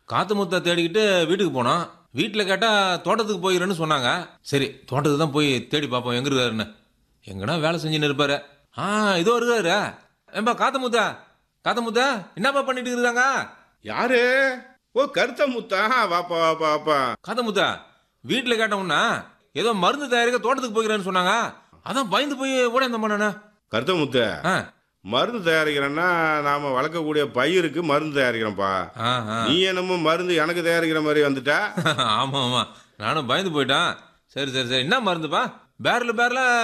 காத்து முத்த தேடிக்கிட்டு வீட்டுக்கு போனோம் வீட்டில் கேட்டால் தோட்டத்துக்கு போயிடுறேன்னு சொன்னாங்க சரி தோட்டத்துக்கு தான் போய் தேடி பார்ப்போம் எங்க இருக்காருன்னு எங்கன்னா வேலை செஞ்சுன்னு இருப்பாரு ஆ இதோ இருக்காரு ஏம்பா காத்த முத்தா காத்த முத்தா என்னப்பா பண்ணிட்டு இருக்காங்க யாரு ஓ கருத்த முத்தா வாப்பா வாப்பா வாப்பா காத்த முத்தா வீட்டில் கேட்டோம்னா ஏதோ மருந்து தயாரிக்க தோட்டத்துக்கு போகிறேன்னு சொன்னாங்க அதான் பயந்து போய் ஓட இந்த பண்ணண்ணா கருத்த முத்த ஆ மருந்து தயாரிக்கிறேன்னா நாம வளர்க்கக்கூடிய பயிருக்கு மருந்து தயாரிக்கிறோம்ப்பா ஆ ஆ நீ என்னமோ மருந்து எனக்கு தயாரிக்கிற மாதிரி வந்துட்டா ஆமா ஆமா நானும் பயந்து போயிட்டேன் சரி சரி சரி என்ன மருந்துப்பா பேரல் பேரல